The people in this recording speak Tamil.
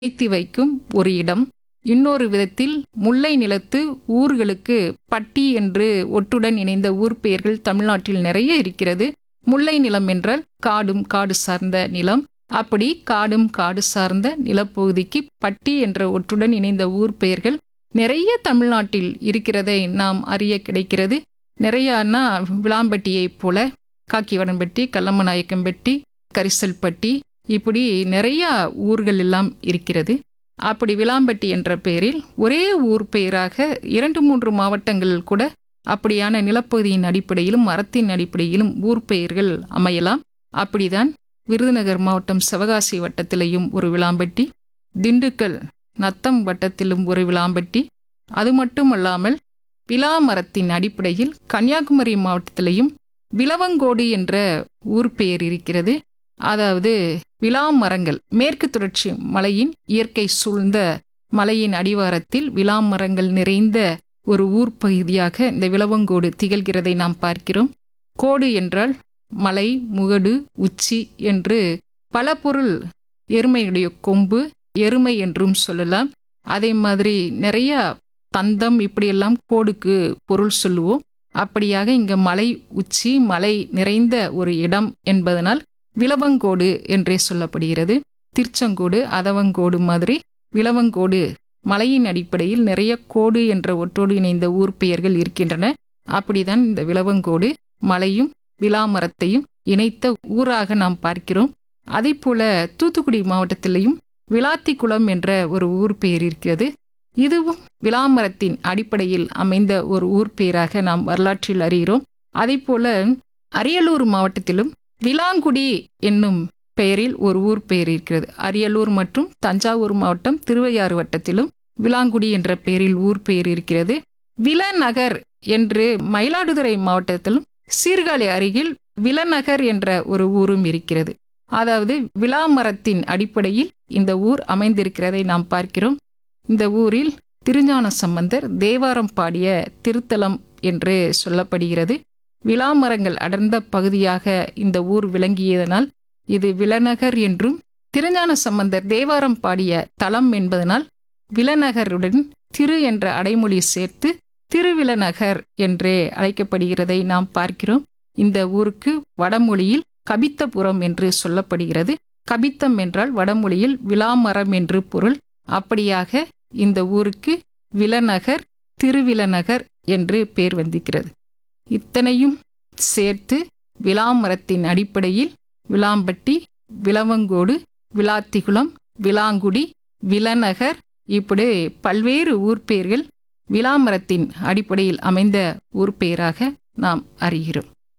வைத்து வைக்கும் ஒரு இடம் இன்னொரு விதத்தில் முல்லை நிலத்து ஊர்களுக்கு பட்டி என்று ஒட்டுடன் இணைந்த ஊர் பெயர்கள் தமிழ்நாட்டில் நிறைய இருக்கிறது முல்லை நிலம் என்றால் காடும் காடு சார்ந்த நிலம் அப்படி காடும் காடு சார்ந்த நிலப்பகுதிக்கு பட்டி என்ற ஒற்றுடன் இணைந்த ஊர் பெயர்கள் நிறைய தமிழ்நாட்டில் இருக்கிறதை நாம் அறிய கிடைக்கிறது நிறையானா விளாம்பட்டியைப் போல காக்கிவடம்பட்டி கல்லம்மநாயக்கம்பட்டி கரிசல்பட்டி இப்படி நிறைய ஊர்கள் எல்லாம் இருக்கிறது அப்படி விளாம்பட்டி என்ற பெயரில் ஒரே ஊர் பெயராக இரண்டு மூன்று மாவட்டங்களில் கூட அப்படியான நிலப்பகுதியின் அடிப்படையிலும் மரத்தின் அடிப்படையிலும் ஊர் பெயர்கள் அமையலாம் அப்படிதான் விருதுநகர் மாவட்டம் சிவகாசி வட்டத்திலேயும் ஒரு விளாம்பட்டி திண்டுக்கல் நத்தம் வட்டத்திலும் ஒரு விளாம்பட்டி அது மட்டுமல்லாமல் விலா மரத்தின் அடிப்படையில் கன்னியாகுமரி மாவட்டத்திலையும் விலவங்கோடு என்ற ஊர் பெயர் இருக்கிறது அதாவது விலா மரங்கள் மேற்கு தொடர்ச்சி மலையின் இயற்கை சூழ்ந்த மலையின் அடிவாரத்தில் விலா மரங்கள் நிறைந்த ஒரு ஊர் பகுதியாக இந்த விலவங்கோடு திகழ்கிறதை நாம் பார்க்கிறோம் கோடு என்றால் மலை முகடு உச்சி என்று பல பொருள் எருமையுடைய கொம்பு எருமை என்றும் சொல்லலாம் அதே மாதிரி நிறைய தந்தம் இப்படியெல்லாம் கோடுக்கு பொருள் சொல்லுவோம் அப்படியாக இங்க மலை உச்சி மலை நிறைந்த ஒரு இடம் என்பதனால் விலவங்கோடு என்றே சொல்லப்படுகிறது திருச்செங்கோடு அதவங்கோடு மாதிரி விலவங்கோடு மலையின் அடிப்படையில் நிறைய கோடு என்ற ஒற்றோடு இணைந்த ஊர் பெயர்கள் இருக்கின்றன அப்படிதான் இந்த விலவங்கோடு மலையும் விலாமரத்தையும் இணைத்த ஊராக நாம் பார்க்கிறோம் அதே போல தூத்துக்குடி மாவட்டத்திலையும் விளாத்திக்குளம் என்ற ஒரு ஊர் பெயர் இருக்கிறது இதுவும் விலாமரத்தின் அடிப்படையில் அமைந்த ஒரு ஊர் பெயராக நாம் வரலாற்றில் அறிகிறோம் அதே போல அரியலூர் மாவட்டத்திலும் விலாங்குடி என்னும் பெயரில் ஒரு ஊர் பெயர் இருக்கிறது அரியலூர் மற்றும் தஞ்சாவூர் மாவட்டம் திருவையாறு வட்டத்திலும் விலாங்குடி என்ற பெயரில் ஊர் பெயர் இருக்கிறது விலநகர் என்று மயிலாடுதுறை மாவட்டத்திலும் சீர்காழி அருகில் விலநகர் என்ற ஒரு ஊரும் இருக்கிறது அதாவது விலாமரத்தின் அடிப்படையில் இந்த ஊர் அமைந்திருக்கிறதை நாம் பார்க்கிறோம் இந்த ஊரில் திருஞான சம்பந்தர் தேவாரம் பாடிய திருத்தலம் என்று சொல்லப்படுகிறது விலாமரங்கள் அடர்ந்த பகுதியாக இந்த ஊர் விளங்கியதனால் இது விலநகர் என்றும் திருஞான சம்பந்தர் தேவாரம் பாடிய தலம் என்பதனால் விலநகருடன் திரு என்ற அடைமொழி சேர்த்து திருவிலநகர் என்றே அழைக்கப்படுகிறதை நாம் பார்க்கிறோம் இந்த ஊருக்கு வடமொழியில் கபித்தபுரம் என்று சொல்லப்படுகிறது கபித்தம் என்றால் வடமொழியில் விலாமரம் என்று பொருள் அப்படியாக இந்த ஊருக்கு விலநகர் திருவிலநகர் என்று பெயர் வந்திருக்கிறது இத்தனையும் சேர்த்து விலாமரத்தின் அடிப்படையில் விளாம்பட்டி விலவங்கோடு விளாத்திகுளம் விலாங்குடி விலநகர் இப்படி பல்வேறு ஊர் பெயர்கள் விலாமரத்தின் அடிப்படையில் அமைந்த ஊர் பெயராக நாம் அறிகிறோம்